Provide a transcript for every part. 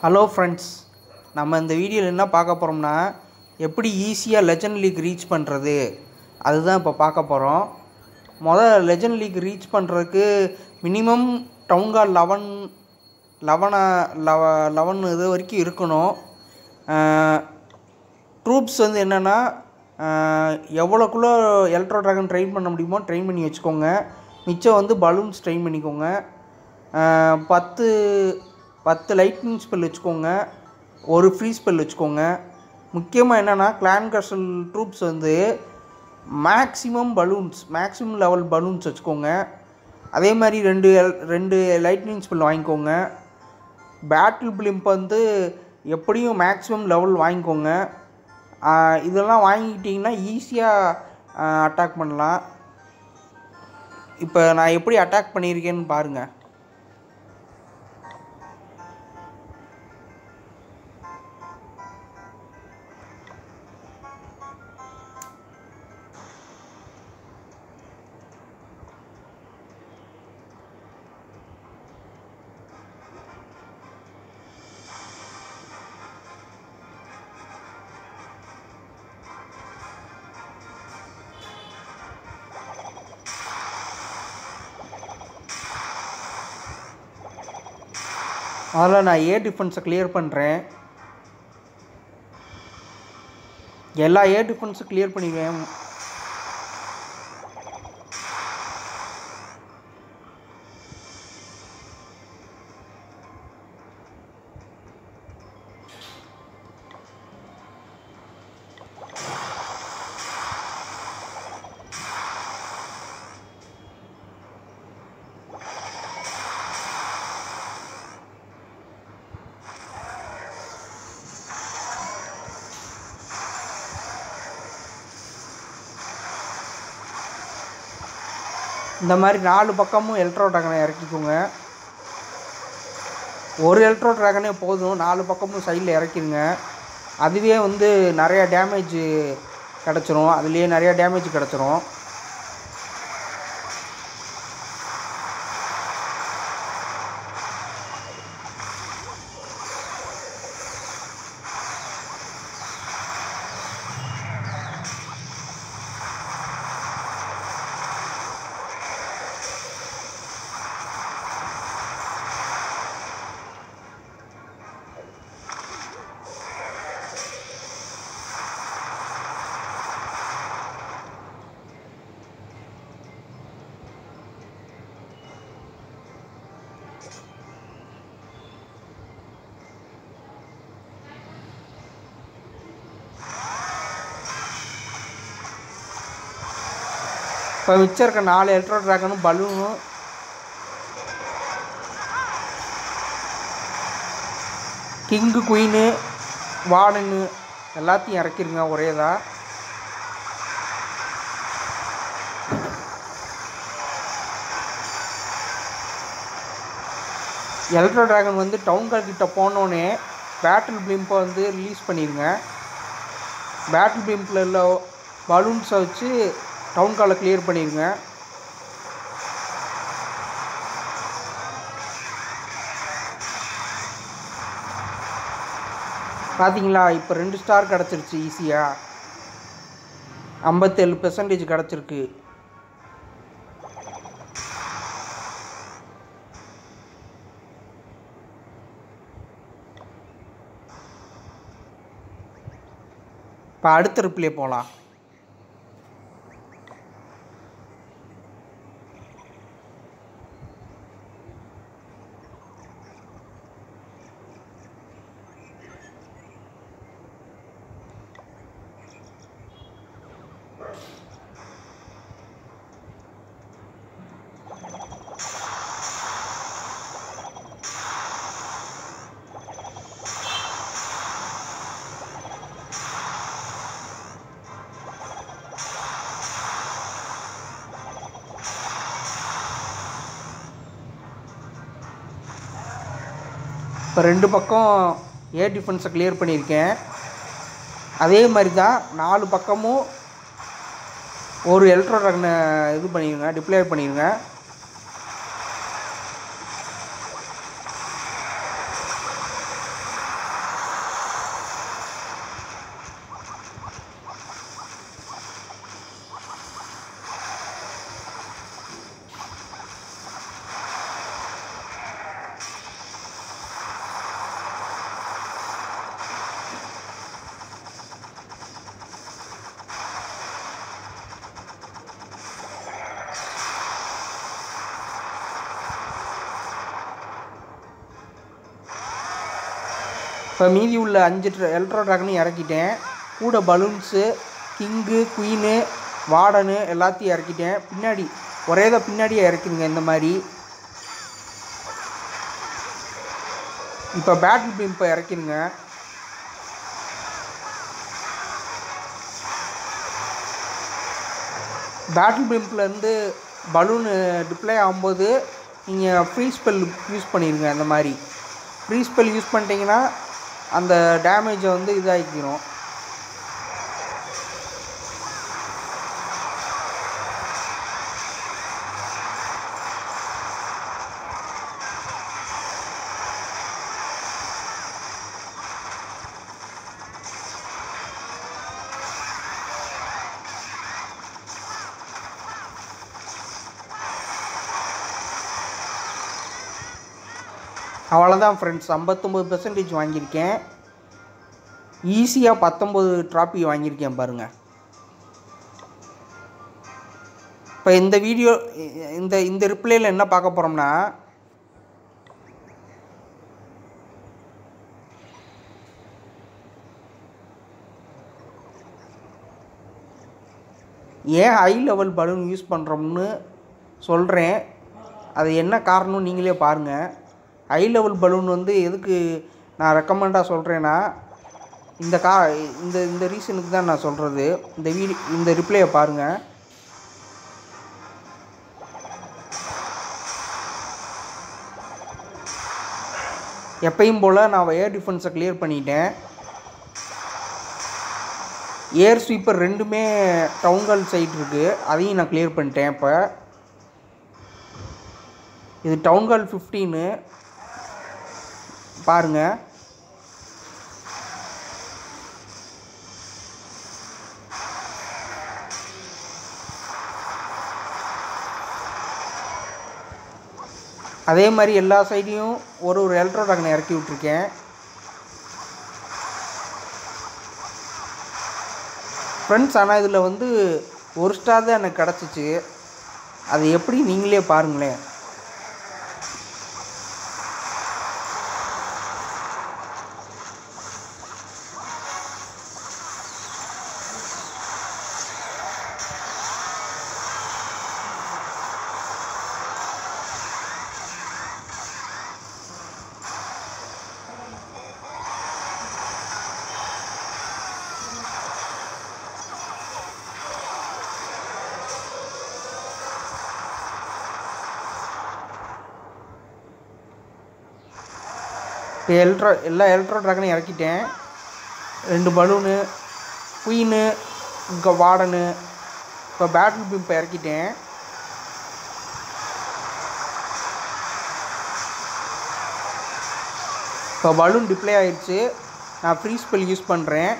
hello friends நம்ம இந்த வீடியோவில் என்ன பார்க்க போகிறோம்னா எப்படி ஈஸியாக லெஜண்ட் லீக் ரீச் பண்ணுறது அதுதான் இப்போ பார்க்க போகிறோம் மொதல் லெஜண்ட் லீக் ரீச் பண்ணுறதுக்கு மினிமம் டவுன் கால் லெவன் லெவனா லெவ லெவன் இது வரைக்கும் இருக்கணும் ட்ரூப்ஸ் வந்து என்னென்னா எவ்வளோக்குள்ளே எலக்ட்ரோ ட்ராகன் ட்ரெயின் பண்ண முடியுமோ ட்ரெயின் பண்ணி வச்சுக்கோங்க மிச்சம் வந்து பலூன்ஸ் ட்ரெயின் பண்ணிக்கோங்க அஹ் பத்து பத்து லைட்னிங் ஸ்பெல் வச்சுக்கோங்க ஒரு ஃப்ரீ ஸ்பெல் வச்சுக்கோங்க முக்கியமாக என்னென்னா கிளான் கர்சல் ட்ரூப்ஸ் வந்து maximum balloons maximum level balloons வச்சுக்கோங்க அதே மாதிரி ரெண்டு ரெண்டு லைட்னிங் ஸ்பெல் வாங்கிக்கோங்க பேட்டில் பிளிம்ப் வந்து எப்படியும் மேக்ஸிமம் லெவல் வாங்கிக்கோங்க ஆஹ் இதெல்லாம் வாங்கிக்கிட்டிங்கன்னா ஈஸியாக அட்டாக் பண்ணலாம் இப்போ நான் எப்படி அட்டாக் பண்ணியிருக்கேன்னு பாருங்கள் அதில் நான் ஏ டிஃபென்ஸை கிளியர் பண்ணுறேன் எல்லா ஏ டிஃபென்ஸும் கிளியர் பண்ணிடுவேன் இந்த மாதிரி நாலு பக்கமும் எலக்ட்ரோ ட்ராகனை இறக்கிக்கோங்க ஒரு எலக்ட்ரோ ட்ராகனே போதும் நாலு பக்கமும் சைடில் இறக்கிருங்க அதுவே வந்து நிறையா டேமேஜ் கிடச்சிரும் அதுலேயே நிறையா டேமேஜ் கிடச்சிரும் இப்போ மிச்சம் இருக்க நாலு எலக்ட்ரோ ட்ராகனும் பலூனும் கிங்கு குயினு வார்டனு எல்லாத்தையும் இறக்கிருங்க ஒரேதா எலக்ட்ரோ ட்ராகன் வந்து டவுன் கால் கிட்ட போனோடனே பேட்டில் பிளிம்பை வந்து ரிலீஸ் பண்ணிடுங்க பேட்டில் பிளிம்பில் உள்ள பலூன்ஸை வச்சு டவுன் காலை கிளியர் பண்ணிடுங்க பார்த்தீங்களா இப்போ ரெண்டு ஸ்டார் கிடச்சிருச்சு ஈஸியாக ஐம்பத்தேழு பெர்சன்டேஜ் கிடச்சிருக்கு இப்போ அடுத்த ரிப்ளே போகலாம் இப்போ ரெண்டு பக்கம் ஏர் டிஃபென்ஸை கிளியர் பண்ணியிருக்கேன் அதே மாதிரி தான் நாலு பக்கமும் ஒரு எலக்ட்ரோ ட்ராகனை இது பண்ணிடுங்க டிப்ளே பண்ணிடுங்க இப்போ மீதி உள்ள அஞ்சு எலக்ட்ரோ ட்ராகனையும் இறக்கிட்டேன் கூட பலூன்ஸு கிங்கு குயினு வார்டனு எல்லாத்தையும் இறக்கிட்டேன் பின்னாடி ஒரே தான் பின்னாடியே இறக்கிடுங்க இந்த மாதிரி இப்போ பேட்டில் பிம்பை இறக்கிடுங்க பேட்டில் பிம்ப்லேருந்து பலூனு டிப்ளை ஆகும்போது நீங்கள் ஃப்ரீ ஸ்பெல் யூஸ் பண்ணிடுங்க அந்த மாதிரி ஃப்ரீ ஸ்பெல் யூஸ் பண்ணிட்டீங்கன்னா அந்த டேமேஜை வந்து இதாகிக்கிறோம் அவ்வளோதான் ஃப்ரெண்ட்ஸ் ஐம்பத்தொம்பது பெர்சன்டேஜ் வாங்கியிருக்கேன் ஈஸியாக பத்தொம்பது ட்ராபி வாங்கியிருக்கேன் பாருங்கள் இப்போ இந்த வீடியோ இந்த இந்த ரிப்ளையில் என்ன பார்க்க போகிறோம்னா ஏன் ஹை லெவல் பலூன் யூஸ் பண்ணுறோம்னு சொல்கிறேன் அது என்ன காரணம் நீங்களே பாருங்கள் ஹை லெவல் பலூன் வந்து எதுக்கு நான் ரெக்கமெண்டாக சொல்கிறேன்னா இந்த கா இந்த இந்த ரீசனுக்கு தான் நான் சொல்கிறது இந்த வீடி இந்த ரிப்ளையை பாருங்கள் எப்பயும் போல் நான் ஏர் டிஃபென்ஸை கிளியர் பண்ணிட்டேன் ஏர் ஸ்வீப்பர் ரெண்டுமே டவுன்கால் சைட் இருக்குது அதையும் நான் கிளியர் பண்ணிட்டேன் இப்போ இது டவுன்கால் ஃபிஃப்டீனு பாருங்கள் அதே மாதிரி எல்லா சைடையும் ஒரு ஒரு எலக்ட்ரோ ட்ராகனை இறக்கி விட்ருக்கேன் ஃப்ரெண்ட்ஸ் ஆனால் இதில் வந்து ஒரு ஸ்டார் தான் எனக்கு கிடச்சிச்சு அது எப்படி நீங்களே பாருங்களேன் இப்போ எலக்ட்ரோ எல்லா எலக்ட்ரோ ட்ராகனையும் இறக்கிட்டேன் ரெண்டு பலூனு குயினு இங்கே வார்டனு இப்போ பேட்டில் பிம்பை இறக்கிட்டேன் இப்போ பலூன் டிப்ளே ஆயிடுச்சு நான் ஃப்ரீ ஸ்பெல் யூஸ் பண்ணுறேன்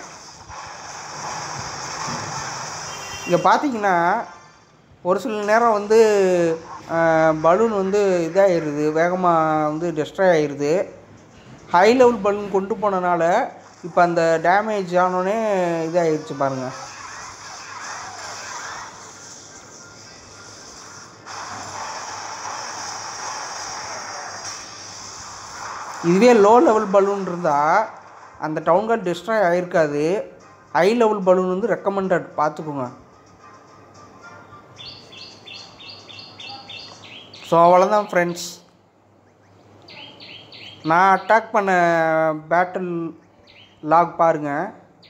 இங்கே பார்த்தீங்கன்னா ஒரு சில நேரம் வந்து பலூன் வந்து இதாகிடுது வேகமாக வந்து டெஸ்ட்ராய் ஆயிடுது ஹை லெவல் பலூன் கொண்டு போனனால இப்போ அந்த டேமேஜ் ஆனோடனே இதாகிடுச்சு பாருங்கள் இதுவே லோ லெவல் பலூன் இருந்தால் அந்த டவுன் கார்டு டிஸ்ட்ராய் ஆகிருக்காது ஹை லெவல் பலூன் வந்து ரெக்கமெண்டட் பார்த்துக்கோங்க ஸோ அவ்வளோதான் ஃப்ரெண்ட்ஸ் நான் அட்டாக் பண்ண பேட்டில் லாக் பாருங்கள்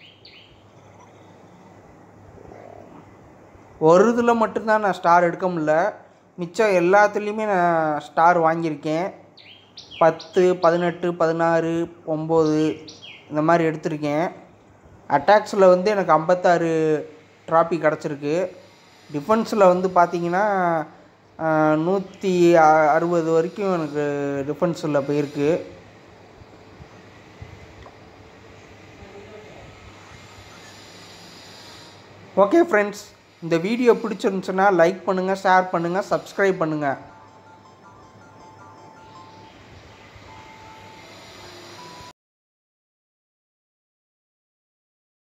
ஒரு இதில் மட்டும்தான் நான் ஸ்டார் எடுக்க முடில மிச்சம் எல்லாத்துலேயுமே நான் ஸ்டார் வாங்கியிருக்கேன் பத்து பதினெட்டு பதினாறு ஒம்பது இந்த மாதிரி எடுத்திருக்கேன் அட்டாக்ஸில் வந்து எனக்கு ஐம்பத்தாறு ட்ராபி கிடச்சிருக்கு டிஃபென்ஸில் வந்து பார்த்தீங்கன்னா நூற்றி அறுபது வரைக்கும் எனக்கு டிஃபென்ஸில் போயிருக்கு ஓகே ஃப்ரெண்ட்ஸ் இந்த வீடியோ பிடிச்சிருந்துச்சுன்னா லைக் பண்ணுங்கள் ஷேர் பண்ணுங்கள் சப்ஸ்கிரைப் பண்ணுங்கள்